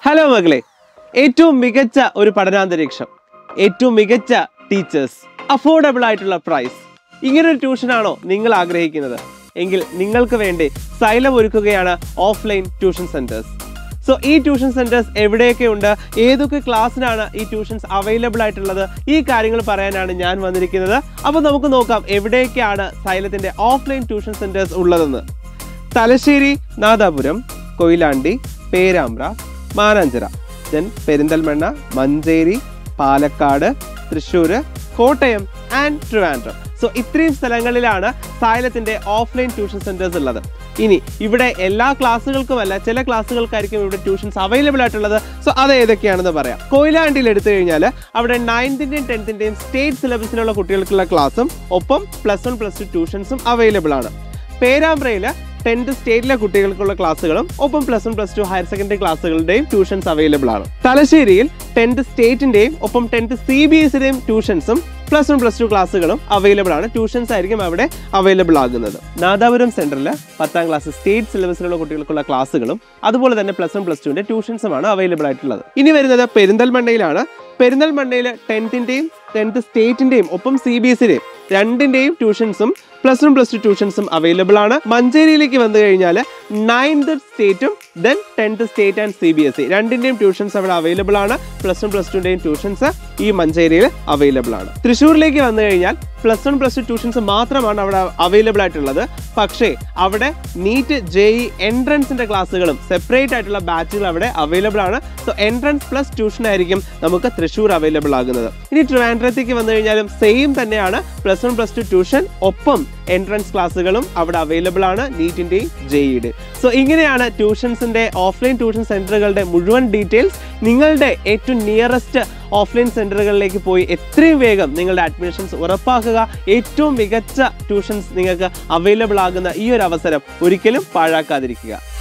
hello മകളെ ഏറ്റവും മികച്ച ഒരു പഠനാന്തരീക്ഷം ഏറ്റവും മികച്ച ടീച്ചേഴ്സ് അഫോർഡബിൾ ആയിട്ടുള്ള പ്രൈസ് ഇങ്ങനൊരു ട്യൂഷനാണോ നിങ്ങൾ ആഗ്രഹിക്കുന്നത് എങ്കിൽ നിങ്ങൾക്ക് വേണ്ടി സൈലം ഒരുക്കുകയാണ് ഓഫ്ലൈൻ ട്യൂഷൻ സെന്റേഴ്സ് സോ ഈ ട്യൂഷൻ സെന്റേഴ്സ് എവിടെയൊക്കെ ഉണ്ട് ഏതൊക്കെ ക്ലാസ്സിനാണ് ഈ ട്യൂഷൻസ് അവൈലബിൾ ആയിട്ടുള്ളത് ഈ കാര്യങ്ങൾ പറയാനാണ് ഞാൻ വന്നിരിക്കുന്നത് അപ്പോൾ നമുക്ക് നോക്കാം എവിടെയൊക്കെയാണ് സൈലത്തിന്റെ ഓഫ്ലൈൻ ട്യൂഷൻ സെന്റേഴ്സ് ഉള്ളതെന്ന് Thalassery Nadapuram Koyilandy Perambra Mananchira then Perinthalmanna Manjeri Palakkad Thrissur Kottayam and Trivandrum so ഇത്രയും സ്ഥലങ്ങളിലാണ് സായലത്തിന്റെ ഓഫ്ലൈൻ ട്യൂഷൻ സെന്റേഴ്സ് ഉള്ളത് ഇനി ഇവിടെ എല്ലാ ക്ലാസ്സുകൾക്കുമല്ല ചില ക്ലാസ്സുകൾക്കായിരിക്കും ഇവിടെ ട്യൂഷൻസ് അവൈലബിൾ ആയിട്ടുള്ളത് സോ അത് ഏതൊക്കെയാണെന്ന് പറയാം കൊയിലാണ്ടിയിൽ എടുത്തു കഴിഞ്ഞാൽ അവിടെ നയൻത്തിൻ്റെയും ടെൻത്തിൻ്റെയും സ്റ്റേറ്റ് സിലബസിലുള്ള കുട്ടികൾക്കുള്ള ക്ലാസ്സും ഒപ്പം പ്ലസ് വൺ പ്ലസ് ടു ട്യൂഷൻസും അവൈലബിൾ ആണ് പേരാമ്പ്രയിൽ ടെൻത്ത് സ്റ്റേറ്റിലെ കുട്ടികൾക്കുള്ള ക്ലാസ്സുകളും ഒപ്പം plus one plus two higher secondary ക്ലാസ്സുകളുടെയും ട്യൂഷൻസ് അവൈലബിൾ ആണ് തലശ്ശേരിയിൽ ടെൻത്ത് സ്റ്റേറ്റിന്റെയും ഒപ്പം ടെൻത്ത് സി ബി എസിന്റെയും ട്യൂഷൻസും പ്ലസ് വൺ പ്ലസ് ടു ക്ലാസ്സുകളും അവൈലബിൾ ആണ് ട്യൂഷൻസ് ആയിരിക്കും അവിടെ അവൈലബിൾ ആകുന്നത് നാദാപുരം സെന്ററിൽ പത്താം ക്ലാസ് സ്റ്റേറ്റ് സിലബസിലുള്ള കുട്ടികൾക്കുള്ള ക്ലാസ്സുകളും അതുപോലെ തന്നെ പ്ലസ് വൺ പ്ലസ് ടുവിന്റെ ട്യൂഷൻസുമാണ് അവൈലബിൾ ആയിട്ടുള്ളത് ഇനി വരുന്നത് പെരിന്തൽമണ്ണയിലാണ് പെരിന്തൽമണ്ണയിൽ ടെൻത്തിന്റെയും ടെൻത്ത് സ്റ്റേറ്റിന്റെയും ഒപ്പം സി ബി എസിന്റെയും രണ്ടിന്റെയും ട്യൂഷൻസും പ്ലസ് വൺ പ്ലസ് ടു ട്യൂഷൻസും അവൈലബിൾ ആണ് മഞ്ചേരിയിലേക്ക് വന്നു കഴിഞ്ഞാൽ നയൻത് സ്റ്റേറ്റും then tenth state and C B S E രണ്ടിന്റെയും ട്യൂഷൻസ് അവിടെ അവൈലബിൾ ആണ് പ്ലസ് വൺ പ്ലസ് ടുവിന്റെയും ട്യൂഷൻസ് ഈ മഞ്ചേരിയിൽ അവൈലബിൾ ആണ് തൃശ്ശൂരിലേക്ക് വന്നു കഴിഞ്ഞാൽ plus one plus two tuitions മാത്രമാണ് അവിടെ അവൈലബിൾ ആയിട്ടുള്ളത് പക്ഷേ അവിടെ നീറ്റ് ജെ ഇ എൻട്രൻസിന്റെ ക്ലാസ്സുകളും സെപ്പറേറ്റ് ആയിട്ടുള്ള ബാച്ചുകൾ അവിടെ അവൈലബിൾ ആണ് സോ എൻട്രൻസ് പ്ലസ് ട്യൂഷൻ ആയിരിക്കും നമുക്ക് തൃശ്ശൂർ അവൈലബിൾ ആകുന്നത് ഇനി ട്രിവാൻഡ്രത്തേക്ക് വന്നു കഴിഞ്ഞാലും സെയിം തന്നെയാണ് plus one plus two tuition ഒപ്പം എൻട്രൻസ് ക്ലാസ്സുകളും അവിടെ അവൈലബിൾ ആണ് നീറ്റിന്റെയും ജെഇയുടെ സോ ഇങ്ങനെയാണ് ട്യൂഷൻസിന്റെ ഓഫ്ലൈൻ ട്യൂഷൻ സെന്ററുകളുടെ മുഴുവൻ ഡീറ്റെയിൽസ് നിങ്ങളുടെ ഏറ്റവും നിയറസ്റ്റ് ഓഫ്ലൈൻ സെന്ററുകളിലേക്ക് പോയി എത്രയും വേഗം നിങ്ങളുടെ അഡ്മിഷൻസ് ഉറപ്പാക്കുക ഏറ്റവും മികച്ച ട്യൂഷൻസ് നിങ്ങൾക്ക് അവൈലബിൾ ആകുന്ന ഈ ഒരു അവസരം ഒരിക്കലും പാഴാക്കാതിരിക്കുക